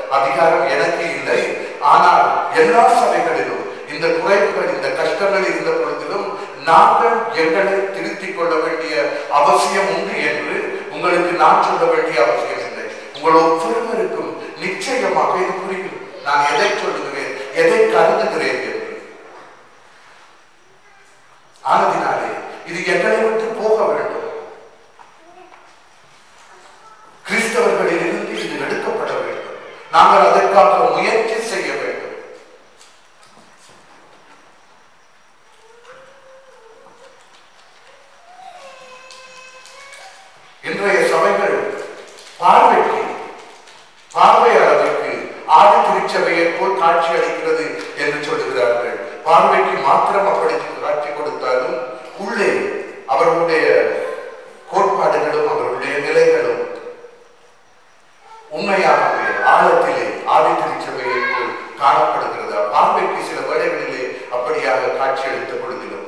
அதிகாரம் எனக்கு இல்லை ஆனால் எல்லா சபைகளிலும் இந்த குறைவுகள் இந்த கஷ்டங்கள் இருந்த பொழுதிலும் நாங்கள் எங்களை திருத்திக் கொள்ள வேண்டிய அவசியம் உண்டு என்று உங்களுக்கு நான் சொல்ல வேண்டிய அவசியம் இல்லை உங்கள் ஒவ்வொருவருக்கும் நிச்சயமாக இது புரியும் நான் எதை சொல்லுகிறேன் எதை கருதுகிறேன் என்று ஆனதினாலே இது எங்களை விட்டு போக வேண்டும் கிறிஸ்தவர்களில் இருந்து இது எடுக்கப்பட வேண்டும் நாங்கள் அதற்காக முயற்சி செய்ய வேண்டும் இன்றைய சபைகள் பார்வைக்கு பார்வை அளவுக்கு ஆதி திருச்சபையை போல் காட்சி அளிக்கிறது என்று சொல்லுகிறார்கள் பார்வைக்கு மாத்திரம் அப்படி காட்சி கொடுத்தாலும் உள்ளே அவர்களுடைய கோட்பாடுகளும் அவர்களுடைய நிலைகளும் உண்மையாகவே ஆழத்திலே ஆதி திருச்சபையை போல் காணப்படுகிறது பார்வைக்கு சில வேளைகளிலே அப்படியாக காட்சி அளித்த பொழுதிலும்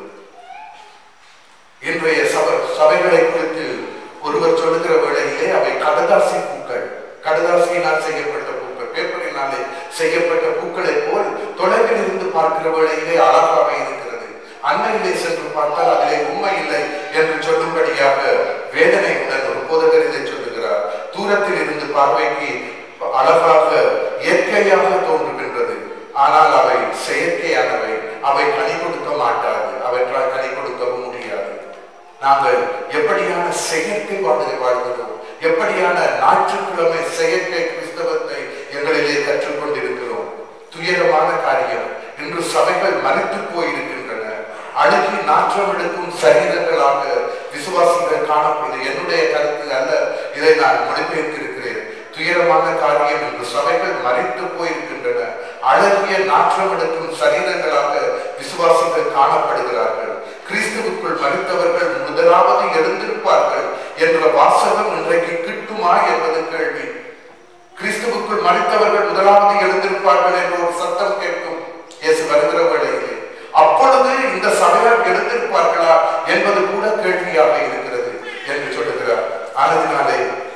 இன்றைய சபை சபைகளை குறித்து ஒருவர் சொல்லுகிற வேளையிலே அவை கடதாசி பூக்கள் கடதாசியினால் செய்யப்பட்ட பூக்கள் பேப்பரினாலே செய்யப்பட்ட பூக்களை போல் தொலைவில் இருந்து பார்க்கிற வேளையிலே அழகாக இருக்கிறது அண்மையிலே சென்று பார்த்தால் அதிலே உண்மை இல்லை என்று சொல்லும்படியாக வேதனையுடன் ஒரு போதகர் இதை சொல்லுகிறார் தூரத்தில் இருந்து பார்வைக்கு அழகாக இயற்கையாக தோன்றுகின்றது ஆனால் அவை செயற்கையானவை அவை கனி கொடுக்க மாட்டாது அவற்றால் கனி கொடுக்கவும் முடியாது நாங்கள் எப்படியான செயற்கை வாழ்வை வாழ்கிறோம் எப்படியான ஞாயிற்றுக்கிழமை செயற்கை கிறிஸ்தவத்தை எங்களிலே கற்றுக்கொண்டிருக்கிறோம் துயரமான காரியம் இன்று சபைகள் மறித்து போயிருக்கின்றன அழுகி நாற்றம் எடுக்கும் சரீரங்களாக விசுவாசிகள் காணப்படுது என்னுடைய கருத்து அல்ல இதை நான் மொழிபெயர்த்திருக்கிறேன் துயரமான காரியம் என்று சபைகள் மறித்து போயிருக்கின்றன அழகிய நாற்றம் எடுக்கும் சரீரங்களாக விசுவாசிகள் காணப்படுகிறார்கள் கிறிஸ்துவுக்குள் மறித்தவர்கள் முதலாவது எழுந்திருப்பார்கள் என்ற வாசகம் இன்றைக்கு கிட்டுமா என்பது கேள்வி கிறிஸ்துவுக்குள் மறித்தவர்கள் முதலாவது எழுந்திருப்பார்கள் என்ற ஒரு சத்தம் கேட்கும் இயேசு வருகிற வேளையிலே அப்பொழுது இந்த சபையார் எழுந்திருப்பார்களா என்பது கூட கேள்வியாக இருக்கிறது என்று சொல்லுகிறார் ஆனதினாலே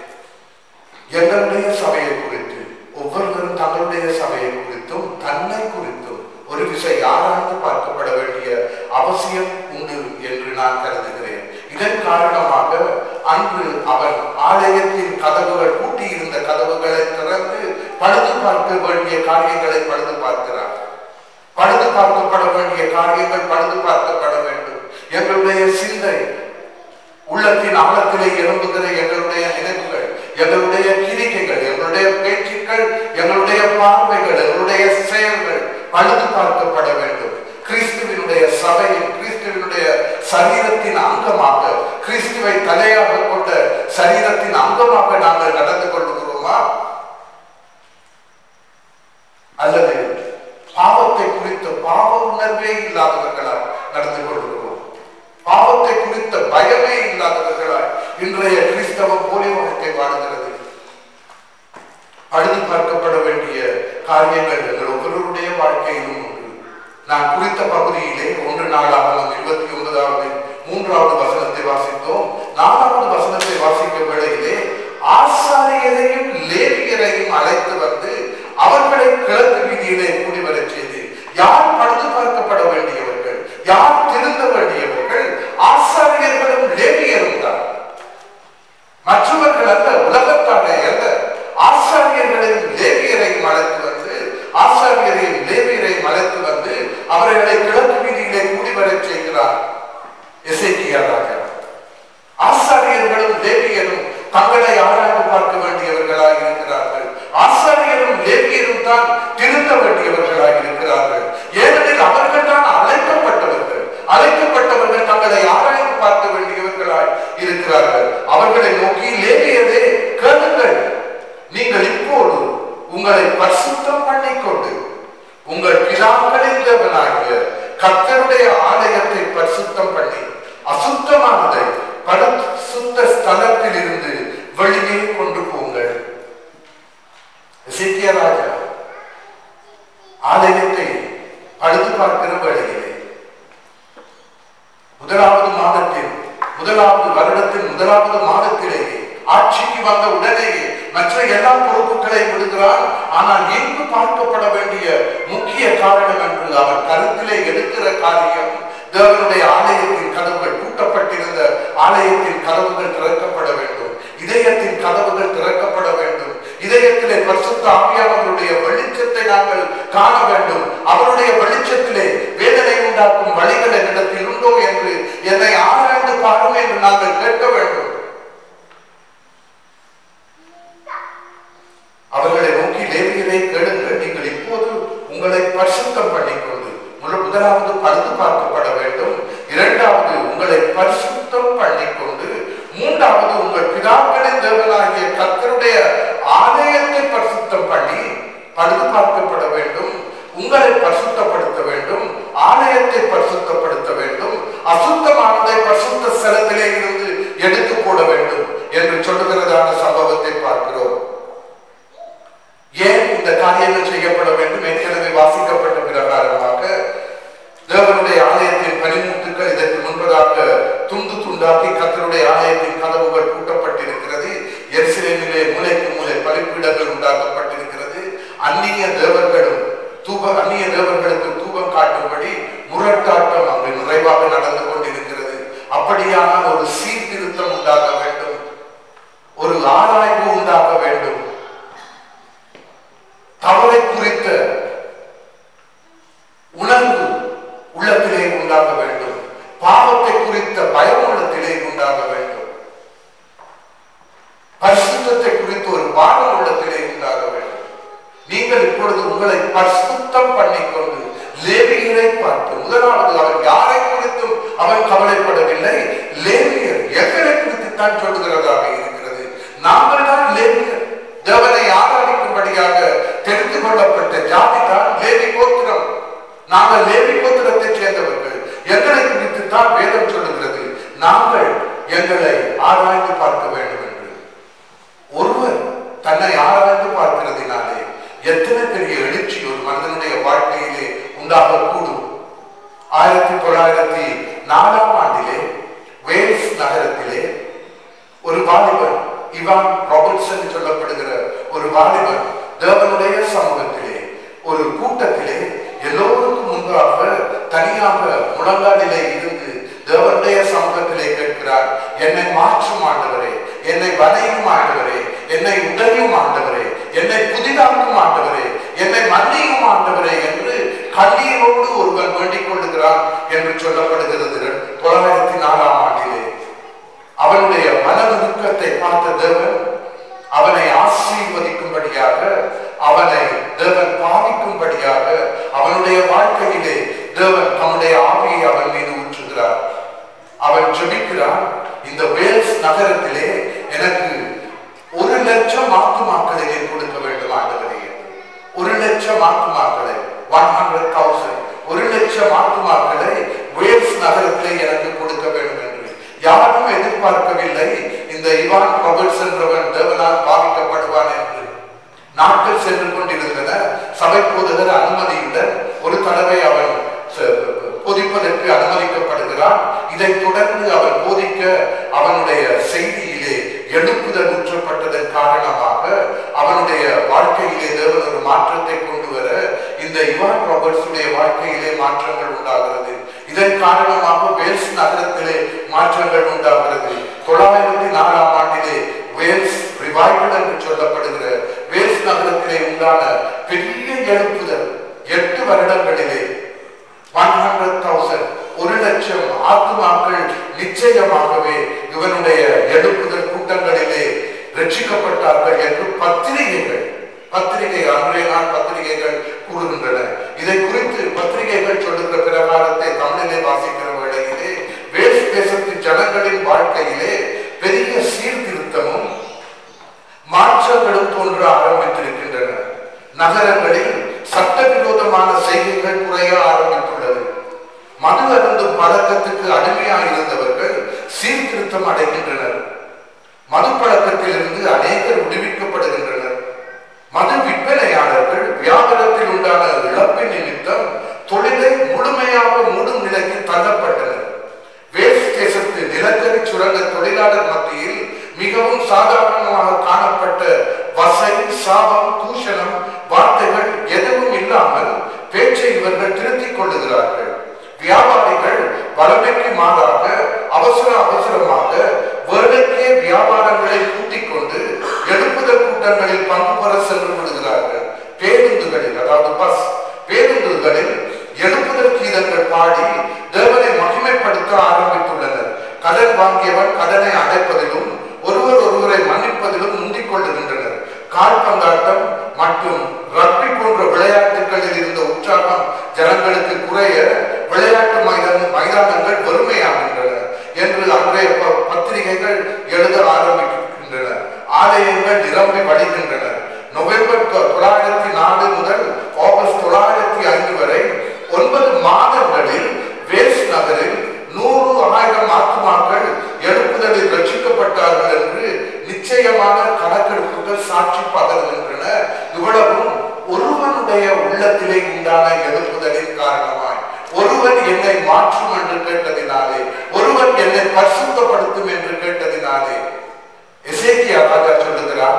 எங்களுடைய சபையை குறித்து ஒவ்வொருவரும் தங்களுடைய சபையை குறித்தும் தன்னை குறித்தும் ஒரு விசை ஆராய்ந்து பார்க்கப்பட வேண்டிய அவசியம் உண்டு என்று நான் கருதுகிறேன் இதன் காரணமாக அன்று அவன் ஆலயத்தின் கதவுகள் பூட்டியிருந்த கதவுகளை திறந்து பழுது பார்க்க வேண்டிய காரியங்களை பழுது பார்க்கிறார் பழுது பார்க்கப்பட வேண்டிய காரியங்கள் பழுது பார்க்கப்பட வேண்டும் எங்களுடைய சிந்தை உள்ளத்தின் ஆழத்திலே எழும்புகிற எங்களுடைய நினைவுகள் எங்களுடைய கிரிக்கைகள் எங்களுடைய பேச்சுக்கள் எங்களுடைய பார்வைகள் எங்களுடைய செயல்கள் பழுது பார்க்கப்பட வேண்டும் கிறிஸ்துவினுடைய சபையில் கிறிஸ்துவினுடைய சரீரத்தின் அங்கமாக கிறிஸ்துவை தலையாக கொண்ட சரீரத்தின் அங்கமாக நாங்கள் நடந்து கொள்ளுகிறோமா அல்லது பாவத்தை குறித்த பாவ உணர்வே இல்லாதவர்களால் நடந்து கொள்கிறோம் பாவத்தை குறித்த பயமே இல்லாதவர்களாய் இன்றைய கிறிஸ்தவ போலி வாழ்க்கை வாழுகிறது பழுது பார்க்கப்பட வேண்டிய காரியங்கள் எங்கள் ஒவ்வொருவருடைய வாழ்க்கையிலும் உண்டு நான் குறித்த பகுதியிலே ஒன்று நாளாகலாம் இருபத்தி ஒன்பதாவது மூன்றாவது வசனத்தை வாசித்தோம் நாலாவது வசனத்தை வாசிக்கும் வேளையிலே ஆசாரியரையும் லேவியரையும் அழைத்து வந்து அவர்களை கிழக்கு வீதியிலே கூடி வரச் செய்து யார் பழுது பார்க்கப்பட வேண்டியவர்கள் யார் திருந்த வேண்டியவர்கள் ஆசாரியர்களும் லேவியரும் தான் மற்றவர்கள் அல்ல உலகத்தானே அல்ல ஆசாரியர்களையும் லேவியரையும் அழைத்து வந்து ஆசாரியரையும் லேவியரையும் அழைத்து வந்து அவர்களை கிழக்கு வீதியிலே கூடி வரச் செய்கிறார் எசேக்கியா ராஜா ஆசாரியர்களும் லேவியரும் தங்களை ஆராய்ந்து பார்க்க வேண்டியவர்களாக இருக்கிறார்கள் ஆசாரியரும் லேவியரும் தான் திருந்த வேண்டியவர்களாக இருக்கிறார்கள் ஏனெனில் அவர்கள் தான் அழைக்கப்பட்டவர்கள் அழைக்கப்பட்டவர்கள் தங்களை ஆராய்ந்து பார்க்க வேண்டியவர்களாய் இருக்கிறார்கள் அவர்களை நோக்கி லேவியரே கேளுங்கள் நீங்கள் இப்போது உங்களை பரிசுத்தம் பண்ணிக்கொண்டு உங்கள் பிதாக்களின் தேவனாகிய கர்த்தருடைய ஆலயத்தை பரிசுத்தம் பண்ணி அசுத்தமானதை பரிசுத்த ஸ்தலத்தில் இருந்து வெளியே கொண்டு போங்கள் எசேக்கியா ராஜா ஆலயத்தை பழுது பார்க்கிற வேளையிலே முதலாவது மாதத்தில் முதலாவது வருடத்தின் முதலாவது மாதத்திலேயே ஆட்சிக்கு வந்த உடனேயே மற்ற எல்லா பொறுப்புகளையும் விடுகிறார் இருக்கிறான் ஆனால் இங்கு பார்க்கப்பட வேண்டிய முக்கிய காரணம் என்று அவன் கருத்திலே எடுக்கிற காரியம் தேவனுடைய ஆலயத்தின் கதவுகள் பூட்டப்பட்டிருந்த ஆலயத்தின் கதவுகள் திறக்கப்பட வேண்டும் இதயத்தின் கதவுகள் திறக்கப்பட வேண்டும் இதயத்திலே பரிசுத்த ஆவியானவருடைய வெளிச்சத்தை நாங்கள் காண வேண்டும் அவருடைய வெளிச்சத்திலே வேதனை உண்டாக்கும் வழிகள் என்னிடத்தில் உண்டோ என்று என்னை ஆராய்ந்து பாரும் என்று நாங்கள் கேட்க வேண்டும் அவர்களை நோக்கி லேவியரை கேளுங்கள் நீங்கள் இப்போது உங்களை பரிசுத்தம் பண்ணிக்கொண்டு முதல் முதலாவது பழுது பார்க்கப்பட வேண்டும் இரண்டாவது உங்களை பரிசுத்தம் பண்ணிக்கொண்டு மூன்றாவது உங்கள் பிதாக்களின் தேவனாகிய கர்த்தருடைய ஆலயத்தை பரிசுத்தம் பண்ணி பழுது பார்க்கப்பட வேண்டும் உங்களை பரிசுத்தப்படுத்த வேண்டும் ஆலயத்தை பரிசுத்தப்படுத்த வேண்டும் அசுத்தமானதை பரிசுத்த ஸ்தலத்திலே இருந்து எடுத்து போட வேண்டும் என்று சொல்லுகிறதான சம்பவத்தை பார்க்கிறோம் ஏன் இந்த காரியங்கள் செய்யப்பட வேண்டும் ஏற்கனவே வாசிக்கப்பட்ட பிரகாரமாக தேவனுடைய ஆலயத்தின் பனிமுட்டுக்கள் இதற்கு முன்பதாக துண்டு துண்டாக்கி கத்தருடைய ஆலயத்தின் கதவுகள் பூட்டப்பட்டிருக்கிறது எருசலேமிலே மூலைக்கு மூலை பலிப்பீடங்கள் உண்டாக்கப்பட்டிருக்கிறது அந்நிய தேவர்களும் தூப அந்நிய தேவர்களுக்கு தூபம் காட்டும்படி முரட்டாட்டம் அங்கு நிறைவாக நடந்து கொண்டிருக்கிறது அப்படியானால் ஒரு சீர்திருத்தம் உண்டாக வேண்டும் ஒரு ஆராய்வு உண்டாக வேண்டும் தவறை குறித்த உணர்வு உள்ளத்திலே உண்டாக வேண்டும் பாவத்தை குறித்த பயம் உள்ளத்திலே உண்டாக வேண்டும் பரிசுத்தத்தை குறித்த ஒரு பாடம் உள்ளத்திலே உண்டாக வேண்டும் நீங்கள் இப்பொழுது உங்களை பரிசுத்தம் பண்ணிக்கொண்டு லேவியரை பார்த்து முதலாவது அவன் யாரை குறித்தும் அவன் கவலைப்படவில்லை லேவியர் எங்களை குறித்து தான் சொல்லுகிறதாக இருக்கிறது நாங்கள் தான் லேவியர் தேவனை ஆராதிக்கும்படியாக தெரிந்து கொள்ளப்பட்ட ஜாதி தான் லேவி கோத்திரம் நாங்கள் லேவி கோத்திரத்தை சேர்ந்தவர்கள் எங்களை குறித்து தான் வேதம் சொல்லுகிறது நாங்கள் எங்களை ஆராய்ந்து பார்க்க வேண்டும் என்று ஒருவர் தன்னை ஆராய்ந்து பார்க்கிறதினாலே எத்தனை பெரிய எழுச்சி ஒரு மனிதனுடைய வாழ்க்கையிலே உண்டாகக்கூடும் ஆயிரத்தி தொள்ளாயிரத்தி நாலாம் ஆண்டிலே வேல்ஸ் நகரத்திலே ஒரு வாலிபன் இவான் ராபர்ட்சன் சொல்லப்படுகிற ஒரு வாலிபன் தேவனுடைய சமூகத்திலே ஒரு கூட்டத்திலே எல்லோருக்கும் முன்பாக தனியாக முழங்காலிலே இருந்து தேவனுடைய சமூகத்திலே கேட்கிறார் என்னை மாற்றும் ஆண்டவரே என்னை வதையும் ஆண்டவரே என்னை உதவியும் ஆண்டவரே என்னை புதிதாக்கும் ஆண்டவரே என்னை மன்னியும் ஆண்டவரே என்று கண்ணீரோடு ஒருவன் வேண்டிக் கொள்ளுகிறான் என்று சொல்லப்படுகிறது தொள்ளாயிரத்தி நாலாம் ஆண்டிலே அவனுடைய மனதுக்கத்தை பார்த்த தேவன் அவனை ஆசீர்வதிக்கும்படியாக அவனை தேவன் பாவிக்கும்படியாக அவனுடைய வாழ்க்கையிலே தேவன் தம்முடைய ஆவியை அவன் மீது ஊற்றுகிறார் அவன் ஜெபிக்கிறான் இந்த வேல்ஸ் நகரத்திலே எனக்கு ஒரு லட்சம் ஆத்துமாக்களை கொடுக்க வேண்டும் ஆண்டவரே ஒரு லட்சம் ஆத்துமாக்களை ஒன் ஹண்ட்ரட் தௌசண்ட் ஒரு லட்சம் ஆத்துமாக்களை வேல்ஸ் நகரத்திலே எனக்கு கொடுக்க வேண்டும் என்று யாரும் எதிர்பார்க்கவில்லை இந்த இவான் ராபர்ட்ஸ் என்றவன் தேவனால் பாவிக்கப்படுவான் என்று நாட்கள் சென்று கொண்டிருந்தன சபை போதுகிற அனுமதியுடன் ஒரு தடவை அவன் போதிப்பதற்கு அனுமதிக்கப்படுகிறான் இதைத் தொடர்ந்து அவன் போதிக்க அவனுடைய செய்தியிலே எழுப்புதல் ஊற்றப்பட்டதன் காரணமாக அவனுடைய வாழ்க்கையிலே தேவன் ஒரு மாற்றத்தை கொண்டு வர இந்த இவான் ராபர்ட்ஸுடைய வாழ்க்கையிலே மாற்றங்கள் உண்டாகிறது இதன் காரணமாக வேல்ஸ் நகரத்திலே மாற்றங்கள் உண்டாகிறது தொள்ளாயிரத்தி நாலாம் ஆண்டிலே வேல்ஸ் ரிவைவல் என்று சொல்லப்படுகிற வேல்ஸ் நகரத்திலே உண்டான பெரிய எழுப்புதல் எட்டு வருடங்களிலே ஒன் ஹண்ட்ரட் தௌசண்ட் ஒரு லட்சம் ஆத்துமாக்கள் நிச்சயமாகவே இவனுடைய எழுப்புதல் கூட்டங்களிலே ரட்சிக்கப்பட்டார்கள் என்று பத்திரிகைகள் பத்திரிகை அன்றைய நாள் பத்திரிகைகள் கூறுகின்றன இதை குறித்து பத்திரிகைகள் சொல்லுகிற பிரகாரத்தை தமிழிலே வாசிக்கிற வேளையிலே வேல்ஸ் தேசத்து ஜனங்களின் வாழ்க்கையிலே பெரிய சீர்திருத்தமும் மாற்றங்களும் தோன்ற ஆரம்பித்திருக்கின்றன நகரங்களில் சட்டவிரோதமான செய்கைகள் குறைய ஆரம்பித்துள்ளது மது அருந்தும் பழக்கத்துக்கு அடிமையாக இருந்தவர்கள் சீர்திருத்தம் அடைகின்றனர் மது பழக்கத்திலிருந்து அநேகர் விடுவிக்கப்படுகின்றனர் மது விற்பனையாளர்கள் வியாபாரத்தில் உண்டான இழப்பின் நிமித்தம் தொழிலை முழுமையாக மூடும் நிலைக்கு தள்ளப்பட்டனர் வேல்ஸ் தேசத்து நிலக்கரி சுரங்க தொழிலாளர் மத்தியில் மிகவும் சாதாரணமாக காணப்பட்ட வசை சாபம் தூஷ பீஷணம் வார்த்தைகள் எதுவும் இல்லாமல் பேச்சை இவர்கள் திருத்திக் கொள்ளுகிறார்கள் வியாபாரிகள் வளமைக்கு மாறாக அவசர அவசரமாக வேலைக்கே வியாபாரங்களை கூட்டிக் கொண்டு எழுப்புதல் கூட்டங்களில் பங்கு பெற சென்று விடுகிறார்கள் பேருந்துகளில் அதாவது பஸ் பேருந்துகளில் எழுப்புதல் கீதங்கள் பாடி தேவனை மகிமைப்படுத்த ஆரம்பித்துள்ளனர் கடன் வாங்கியவன் கடனை அடைப்பதிலும் ஒருவர் ஒருவரை மன்னிப்பதிலும் முந்திக் கொள்ளுகின்றனர் கால்பந்தாட்டம் மற்றும் ரக்பி போன்ற விளையாட்டுகளில் இருந்த உற்சாகம் ஜனங்களுக்கு குறைய விளையாட்டு மைதான மைதானங்கள் வறுமையாகின்றன என்று அன்றைய ப- பத்திரிகைகள் எழுத ஆரம்பிக்கின்றன ஆலயங்கள் நிரம்பி வடிகின்றன நவம்பர் தொ- தொள்ளாயிரத்தி நாலு முதல் ஆகஸ்ட் தொள்ளாயிரத்தி ஐந்து வரை ஒன்பது மாதங்களில் வேஸ் நகரில் நூறு ஆயிரம் ஆத்மாக்கள் எழுப்புதலில் ரட்சிக்கப்பட்டார்கள் என்று நிச்சயமான கணக்கெடுப்புகள் சாட்சி பகர்கின்றன இவ்வளவும் ஒருவனுடைய உள்ளத்திலே உண்டான எழுப்புதலின் காரணமாய் ஒருவன் என்னை மாற்றும் என்று கேட்டதினாலே ஒருவன் என்னை பரிசுத்தப்படுத்தும் என்று கேட்டதினாலே எசேக்கியா ராஜா சொல்லுகிறார்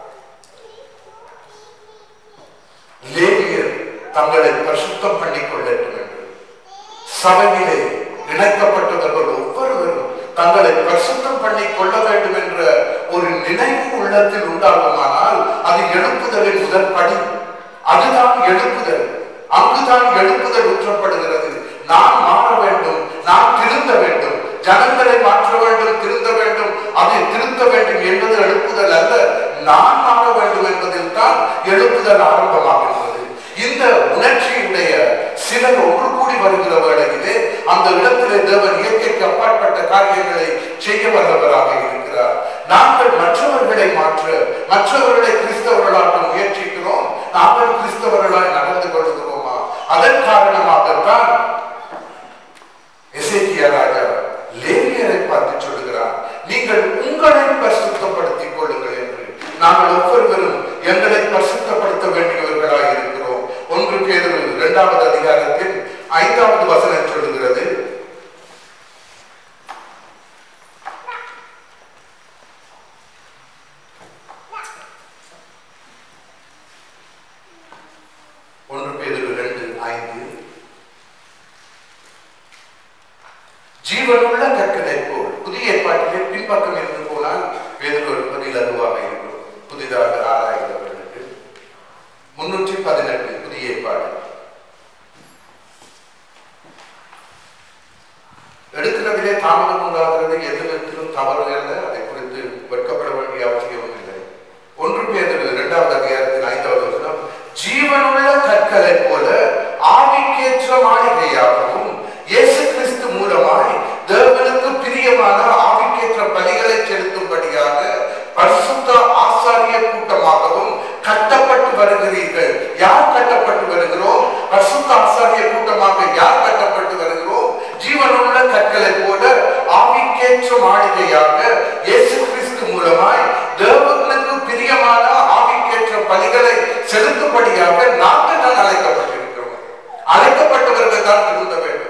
லேவியர் தங்களை பரிசுத்தம் பண்ணிக் கொள்ளட்டும் என்று சபையிலே இணைக்கப்பட்டவர்கள் ஒவ்வொருவரும் தங்களை பரிசுத்தம் பண்ணி கொள்ள வேண்டும் என்ற ஒரு நினைவு உள்ளத்தில் உண்டாகுமானால் அது எழுப்புதலின் முதல் படி அதுதான் எழுப்புதல் அங்குதான் எழுப்புதல் ஊற்றப்படுகிறது நான் மாற வேண்டும் நான் திருந்த வேண்டும் ஜனங்களை மாற்ற வேண்டும் திருந்த வேண்டும் அதை திருத்த வேண்டும் என்பது எழுப்புதல் அல்ல நான் மாற வேண்டும் என்பதில் தான் எழுப்புதல் ஆரம்பமாகின்றது இந்த உணர்ச்சியுடைய சிலர் ஒன்று கூடி வருகிற வேளையிலே அந்த இடத்திலே தேவன் இயற்கைக்கு அப்பாற்பட்ட காரியங்களை செய்ய வல்லவராக இருக்கிறார் நாங்கள் மற்றவர்களை மாற்ற மற்றவர்களை கிறிஸ்தவர்களாக முயற்சிக்கிறோம் நாங்கள் கிறிஸ்தவர்களாய் நடந்து கொள்கிறோமா அதன் காரணமாகத்தான் எசேக்கியா ராஜா லேவியரை பார்த்து சொல்லுகிறார் நீங்கள் உங்களை பரிசுத்தப்படுத்திக் கொள்ளுங்கள் என்று நாங்கள் ஒவ்வொருவரும் எங்களை பரிசுத்தப்படுத்த வேண்டியவர்களாய் இருக்கிறோம் ஒன்று பேதரு இரண்டாவது அதிகாரத்தில் ஐந்தாவது வசனம் சொல்லுகிறது ஒன்று பேதரு ரெண்டு ஐந்து ஜீவனுள்ள கற்களை போல் புதிய ஏற்பாட்டிலே பின்பக்கம் இருந்து போனால் வேதம் எடுப்பதில் அதுவாக இருக்கும் புதிதாக ஆராய்கிறவர்களுக்கு முன்னூற்றி பதினெட்டு புதிய ஏற்பாடு எடுக்கிறதிலே தாமதம் உண்டாகிறது எதிர்த்திலும் தவறு அல்ல அதை குறித்து வெட்கப்பட வேண்டிய அவசியமும் இல்லை ஒன்று பேதர் இரண்டாவது அதிகாரத்தில் ஐந்தாவது வசனம் ஜீவனுள்ள கற்களை போல ஆவிக்கேற்ற மாளிகையாகவும் இயேசு கிறிஸ்து மூலமாய் தேவனுக்கு பிரியமான ஆவிக்கேற்ற பலிகளை செலுத்தும்படியாக பரிசுத்த ஆசாரிய கூட்டமாகவும் கட்டப்பட்டு வருகிறீர்கள் யார் கட்டப்பட்டு வருகிறோம் பரிசுத்த ஆசாரிய கூட்டமாக யார் கட்டப்பட்டு வருகிறோம் ஜீவனுள்ள கற்களை போல ஆவிக்கேற்ற மாளிகையாக இயேசு கிறிஸ்து மூலமாய் தேவனுக்கு பிரியமான ஆவிக்கேற்ற பலிகளை செலுத்தும்படியாக நாங்கள் தான் அழைக்கப்பட்டிருக்கிறோம் அழைக்கப்பட்டவர்கள் தான் திருந்த வேண்டும்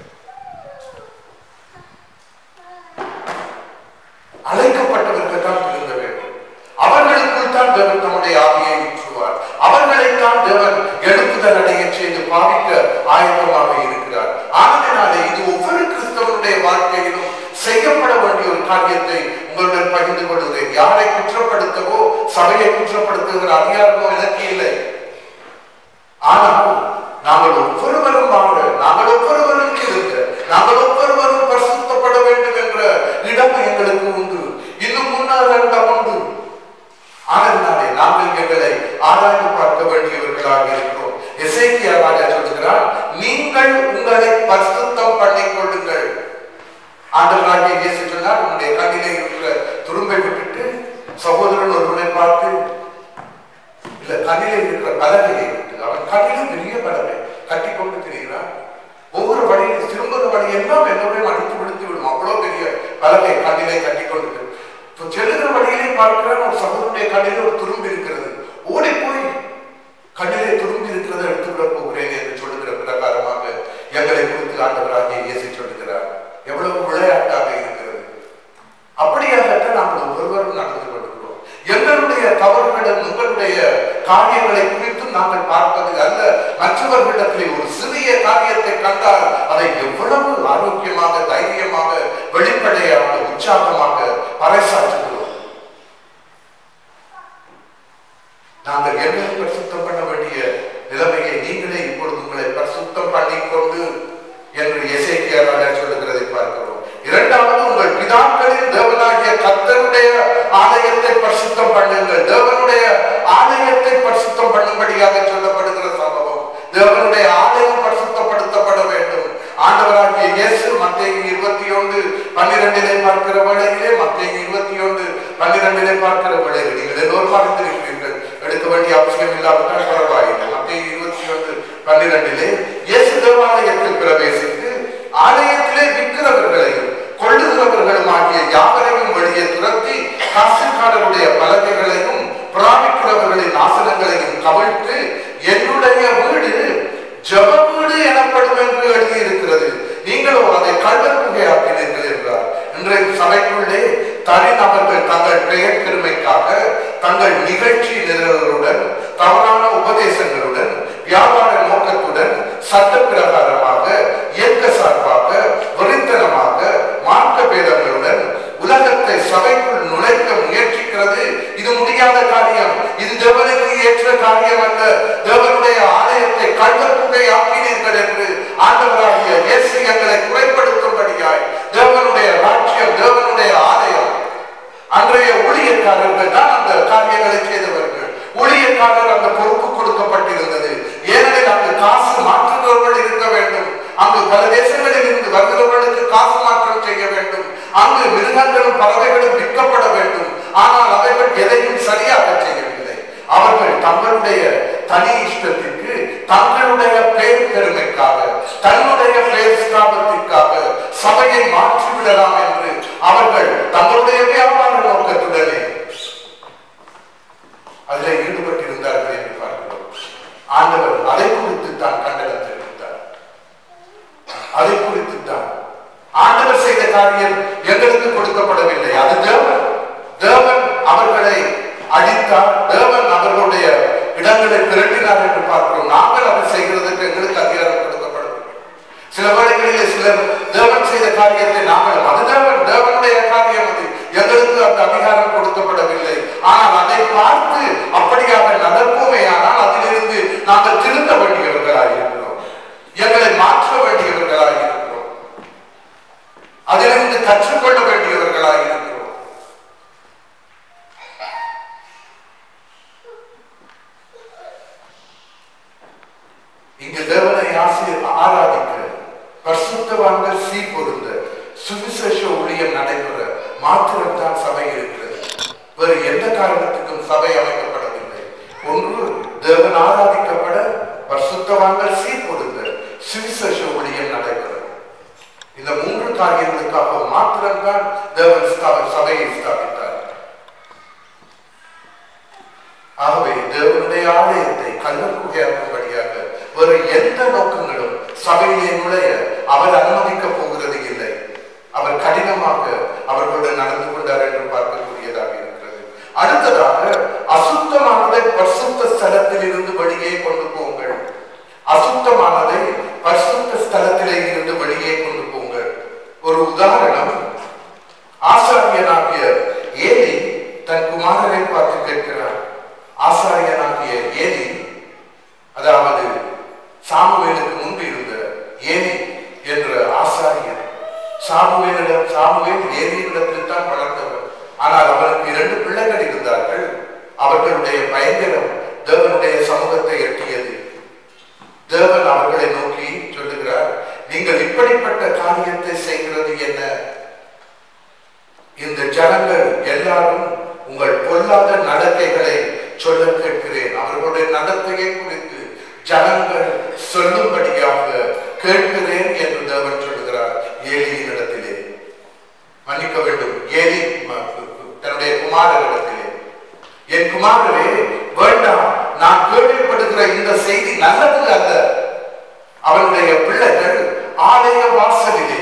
அழைக்கப்பட்டவர்கள் தான் திருந்த வேண்டும் அவர்களுக்குள் தான் தேவன் தம்முடைய ஆவியை ஊற்றுவார் அவர்களைத்தான் தேவன் எழுப்புதல் அடைய செய்து பாவிக்க ஆயத்தமாக இருக்கிறார் ஆனதினாலே இது ஒவ்வொரு கிறிஸ்தவனுடைய வாழ்க்கையிலும் செய்யப்பட வேண்டிய ஒரு காரியத்தை உங்களுடன் பகிர்ந்து கொள்கிறேன் யாரை குற்றப்படுத்தவோ சபையை குற்றப்படுத்துகிற அதிகாரமோ எனக்கு இல்லை ஆனால் நாங்கள் ஒவ்வொருவரும் வாங்க நாங்கள் ஒவ்வொருவரும் இருக்க நாங்கள் ஒவ்வொருவரும் பரிசுத்தப்பட வேண்டும் என்ற இடம் எங்களுக்கு உண்டு இன்னும் முன்னால் இடம் உண்டு ஆனதினாலே நாங்கள் எங்களை ஆராய்ந்து பார்க்க வேண்டியவர்களாக இருக்கிறோம் எசேக்கியா ராஜா சொல்லுகிறார் நீங்கள் உங்களை பரிசுத்தம் பண்ணிக் கொள்ளுங்கள் ஆண்டவராகிய இயேசு சொன்னார் உன்னுடைய கண்ணிலே இருக்கிற துரும்பை விட்டுட்டு சகோதரன் ஒருவனை பார்த்து இல்ல கண்ணிலே இருக்கிற பலகையை விட்டு அவன் கண்ணிலும் பெரிய பலகை கட்டி கொண்டு திரிகிறான் ஒவ்வொரு வழியில் திரும்புகிற வழி எல்லாம் என்னோடையும் அடித்து விடுத்து விடும் அவ்வளவு பெரிய பலகை கண்ணிலே கட்டி கொண்டு இப்போ செல்லுகிற வழியிலே பார்க்கிறான் ஒரு சகோதரனுடைய கண்ணிலே ஒரு துரும்பு இருக்கிறது ஓடி போய் கண்ணிலே துரும்பி இருக்கிறதை எடுத்துவிட போகிறேன் என்று சொல்லுகிற பிரகாரமாக எங்களை குறித்து ஆண்டவராகிய இயேசு சொல்லுகிறார் எவ்வளவு விளையாட்டாக இருக்கிறது அப்படியாகத்தான் நாங்கள் ஒவ்வொருவரும் நடந்து கொள்கிறோம் எங்களுடைய தவறுகளும் உங்களுடைய காரியங்களும் காரியங்களை குறித்து நாங்கள் பார்ப்பது அல்ல மற்றவர்களிடத்திலே ஒரு சிறிய காரியத்தை கண்டால் அதை எவ்வளவு ஆரோக்கியமாக தைரியமாக வெளிப்படையாக உற்சாகமாக பறைசாற்றுகிறோம் நாங்கள் எங்களை பரிசுத்தம் பண்ண வேண்டிய நிலைமையை நீங்களே இப்பொழுது உங்களை பரிசுத்தம் பண்ணிக்கொண்டு என்று எசேக்கியாராக சொல்லுகிறதை பார்க்கிறோம் இரண்டாவது உங்கள் பிதாக்களின் தேவனாகிய கர்த்தருடைய ஆலயத்தை பரிசுத்தம் பண்ணுங்கள் தேவனுடைய ஆலயத்தை பரிசுத்தம் பண்ணும்படியாக சொல்லப்படுகிற சம்பவம் தேவனுடைய ஆலயம் பரிசுத்தப்படுத்தப்பட வேண்டும் ஆண்டவராகிய இயேசு மத்திய இருபத்தி ஒன்று பன்னிரெண்டிலே பார்க்கிற வேளையிலே மத்திய இருபத்தி ஒன்று பன்னிரெண்டிலே பார்க்கிற வேளையில் நீங்கள் எல்லோரும் அறிந்திருக்கிறீர்கள் எடுக்க வேண்டிய அவசியம் இல்லாவிட்டால் பரவாயில்லை மத்திய இருபத்தி ஒன்று பன்னிரெண்டிலே இயேசு தேவாலயத்தில் பிரவேசித்து ஆலயத்திலே விற்கிறவர்களையும் கொள்ளுகிறவர்களும் ஆகிய யாவரையும் வெளியே துரத்தி காசுக்காரருடைய பலகைகளையும் புறாவிக்கிறவர்களின் ஆசனங்களையும் கவிழ்த்து என்னுடைய வீடு ஜப வீடு எனப்படும் என்று எழுதியிருக்கிறது நீங்களோ அதை கல்வர் புகையாக்கினீர்கள் என்றார் இன்றைய சபைக்குள்ளே தனிநபர்கள் தங்கள் பெயர் பெருமைக்காக தங்கள் நிகழ்ச்சி நிரலுடன் தவறான உபதேசங்களுடன் வியாபார நோக்கத்துடன் சட்ட பிரகாரமாக இயக்க சார்பாக வெறித்தனமாக மார்க்க பேதங்களுடன் உலகத்தை சபைக்குள் நுழைக்க முயற்சிக்கிறது இது முடியாத காரியம் இது தேவனுக்கு ஏற்ற காரியம் அல்ல தேவனுடைய ஆலயத்தை கள்ளப்புகை ஆக்கினீர்கள் என்று ஆண்டவராகிய இயேசு எங்களை குறைப்படுத்தும்படியாய் தேவனுடைய ராஜ்யம் தேவனுடைய ஆலயம் அன்றைய ஊழியக்காரர்கள் தான் அந்த காரியங்களை செய்தவர்கள் ஊழியக்காரர் அந்த பொறுப்பு கொடுக்கப்பட்டிருந்தது ஏனெனில் அங்கு காசு மாற்றுகிறவர்கள் இருக்க வேண்டும் அங்கு பல தேசங்களில் இருந்து வருகிறவர்களுக்கு காசு மாற்றம் செய்ய வேண்டும் அங்கு மிருகங்களும் பறவைகளும் விற்கப்பட வேண்டும் ஆனால் அவைகள் எதையும் சரியாக செய்யவில்லை அவர்கள் தங்களுடைய தனி இஷ்டத்திற்கு தங்களுடைய பேர் பெருமைக்காக தன்னுடைய பேர் ஸ்தாபத்திற்காக சபையை மாற்றிவிடலாம் என்று அவர்கள் தங்களுடைய வியாபார நோக்கத்துடனே அதில் ஈடுபட்டிருந்தார்கள் என்று பார்க்கிறோம் ஆண்டவர் அதை குறித்து தான் கண்டனம் தெரிவித்தார் அதை குறித்து தான் ஆண்டவர் செய்த காரியம் எங்களுக்கு கொடுக்கப்படவில்லை அது தேவன் தேவன் அவர்களை அடித்தார் தேவன் அவர்களுடைய இடங்களை திரட்டினார் என்று பார்க்கிறோம் நாங்கள் அதை செய்கிறதுக்கு எங்களுக்கு அதிகாரம் கொடுக்கப்படவில்லை சில வேளைகளிலே சிலர் தேவன் செய்த காரியத்தை நாங்கள் அது தேவன் தேவனுடைய காரியம் அது எங்களுக்கு அந்த அதிகாரம் கொடுக்கப்படவில்லை ஆனால் அதை பார்த்து அப்படியாக நடப்போமே ஆனால் அதிலிருந்து நாங்கள் திருந்த வேண்டியவர்களாக இருக்கிறோம் எங்களை மாற்ற வேண்டியவர்களாக இருக்கிறோம் அதிலிருந்து கற்றுக்கொள்ள வேண்டியவர்களாக இருக்கிறோம் இங்கு தேவனை ஆசிரியர் ஆராதிக்க பரிசுத்தவான்கள் சீ பொருந்த சுவிசேஷ ஊழியம் நடைபெற மாத்திரம்தான் சபை இருக்கிறது வேறு எந்த காரணத்துக்கும் சபை அமைக்கப்படவில்லை ஒன்று தேவன் ஆராதிக்கப்பட பரிசுத்தவான்கள் சீ பொருந்த சுவிசேஷ ஊழியம் நடைபெற இந்த மூன்று காரியங்களுக்காக மாத்திரம்தான் தேவன் ஸ்தாப- சபையை ஸ்தாபித்தார் ஆகவே தேவனுடைய ஆலயத்தை கள்ளக்குகையாக்கும்படியாக வேறு எந்த நோக்கங்களும் சபையிலே நுழைய அவர் அனுமதிக்க போகிறது இல்லை அவர் கடினமாக அவர்களுடன் நடந்து கொண்டார் என்று பார்க்கக்கூடியதாக இருக்கிறது அடுத்ததாக அசுத்தமானதை பரிசுத்த ஸ்தலத்தில் இருந்து வெளியே கொண்டு போங்கள் அசுத்தமானதை பரிசுத்த ஸ்தலத்திலே இருந்து வெளியே கொண்டு போங்கள் ஒரு உதாரணம் ஆசாரியனாகிய ஏலி தன் குமாரரை பார்த்து கேட்கிறார் ஆசாரியனாகிய ஏலி அதாவது சாமுவேலுக்கு முன்பு இருந்த ஏலி என்ற ஆசாரியர் சாமுவேலிடம் சாமுவேல் ஏலியிடத்தில் தான் வளர்ந்தவர் ஆனால் அவருக்கு இரண்டு பிள்ளைகள் இருந்தார்கள் அவர்களுடைய பயங்கரம் தேவனுடைய சமூகத்தை எட்டியது தேவன் அவர்களை நோக்கி சொல்லுகிறார் நீங்கள் இப்படிப்பட்ட காரியத்தை செய்கிறது என்ன இந்த ஜனங்கள் எல்லாரும் உங்கள் பொல்லாத நடத்தைகளை சொல்ல கேட்கிறேன் அவர்களுடைய நடத்தையை குறித்து ஜனங்கள் சொல்லும்படியாக கேட்கிறேன் என்று தேவன் சொல்லுகிறார் ஏலியின் இடத்திலே மன்னிக்க வேண்டும் ஏலி ம- தன்னுடைய குமாரரிடத்திலே என் குமாரரே வேண்டாம் நான் கேள்விப்படுகிற இந்த செய்தி நல்லது அல்ல அவனுடைய பிள்ளைகள் ஆலய வாசலிலே